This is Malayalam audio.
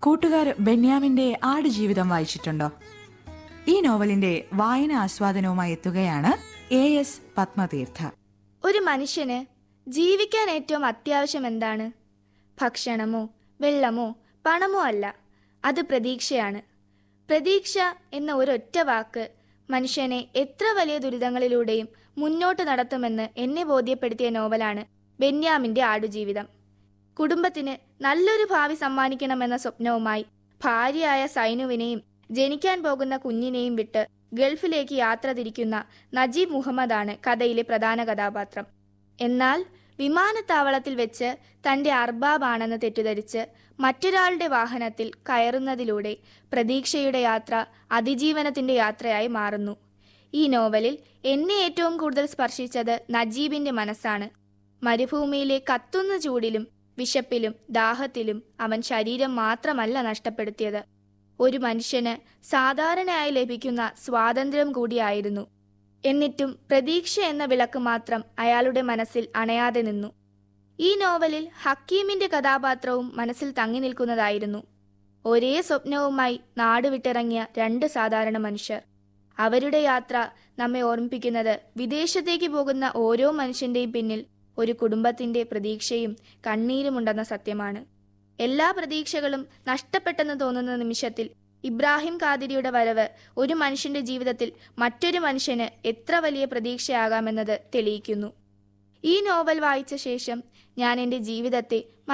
കൂട്ടുകാർ ബെന്യാമിന്റെ ആടുജീവിതം വായിച്ചിട്ടുണ്ടോ ഈ നോവലിന്റെ വായന ആസ്വാദനവുമായി എത്തുകയാണ് എ എസ് പത്മതീർത്ഥ ഒരു മനുഷ്യന് ജീവിക്കാൻ ഏറ്റവും അത്യാവശ്യം എന്താണ് ഭക്ഷണമോ വെള്ളമോ പണമോ അല്ല അത് പ്രതീക്ഷയാണ് പ്രതീക്ഷ എന്ന ഒരൊറ്റ വാക്ക് മനുഷ്യനെ എത്ര വലിയ ദുരിതങ്ങളിലൂടെയും മുന്നോട്ട് നടത്തുമെന്ന് എന്നെ ബോധ്യപ്പെടുത്തിയ നോവലാണ് ബെന്യാമിന്റെ ആടുജീവിതം കുടുംബത്തിന് നല്ലൊരു ഭാവി സമ്മാനിക്കണമെന്ന സ്വപ്നവുമായി ഭാര്യയായ സൈനുവിനെയും ജനിക്കാൻ പോകുന്ന കുഞ്ഞിനെയും വിട്ട് ഗൾഫിലേക്ക് യാത്ര തിരിക്കുന്ന നജീബ് മുഹമ്മദാണ് കഥയിലെ പ്രധാന കഥാപാത്രം എന്നാൽ വിമാനത്താവളത്തിൽ വെച്ച് തന്റെ അർബാബാണെന്ന് തെറ്റിദ്ധരിച്ച് മറ്റൊരാളുടെ വാഹനത്തിൽ കയറുന്നതിലൂടെ പ്രതീക്ഷയുടെ യാത്ര അതിജീവനത്തിന്റെ യാത്രയായി മാറുന്നു ഈ നോവലിൽ എന്നെ ഏറ്റവും കൂടുതൽ സ്പർശിച്ചത് നജീബിന്റെ മനസ്സാണ് മരുഭൂമിയിലെ കത്തുന്ന ചൂടിലും വിശപ്പിലും ദാഹത്തിലും അവൻ ശരീരം മാത്രമല്ല നഷ്ടപ്പെടുത്തിയത് ഒരു മനുഷ്യന് സാധാരണയായി ലഭിക്കുന്ന സ്വാതന്ത്ര്യം കൂടിയായിരുന്നു എന്നിട്ടും പ്രതീക്ഷ എന്ന വിളക്ക് മാത്രം അയാളുടെ മനസ്സിൽ അണയാതെ നിന്നു ഈ നോവലിൽ ഹക്കീമിന്റെ കഥാപാത്രവും മനസ്സിൽ തങ്ങി നിൽക്കുന്നതായിരുന്നു ഒരേ സ്വപ്നവുമായി നാട് വിട്ടിറങ്ങിയ രണ്ട് സാധാരണ മനുഷ്യർ അവരുടെ യാത്ര നമ്മെ ഓർമ്മിപ്പിക്കുന്നത് വിദേശത്തേക്ക് പോകുന്ന ഓരോ മനുഷ്യന്റെയും പിന്നിൽ ഒരു കുടുംബത്തിന്റെ പ്രതീക്ഷയും കണ്ണീരുമുണ്ടെന്ന സത്യമാണ് എല്ലാ പ്രതീക്ഷകളും നഷ്ടപ്പെട്ടെന്ന് തോന്നുന്ന നിമിഷത്തിൽ ഇബ്രാഹിം കാദിരിയുടെ വരവ് ഒരു മനുഷ്യന്റെ ജീവിതത്തിൽ മറ്റൊരു മനുഷ്യന് എത്ര വലിയ പ്രതീക്ഷയാകാമെന്നത് തെളിയിക്കുന്നു ഈ നോവൽ വായിച്ച ശേഷം ഞാൻ എൻ്റെ ജീവിതത്തെ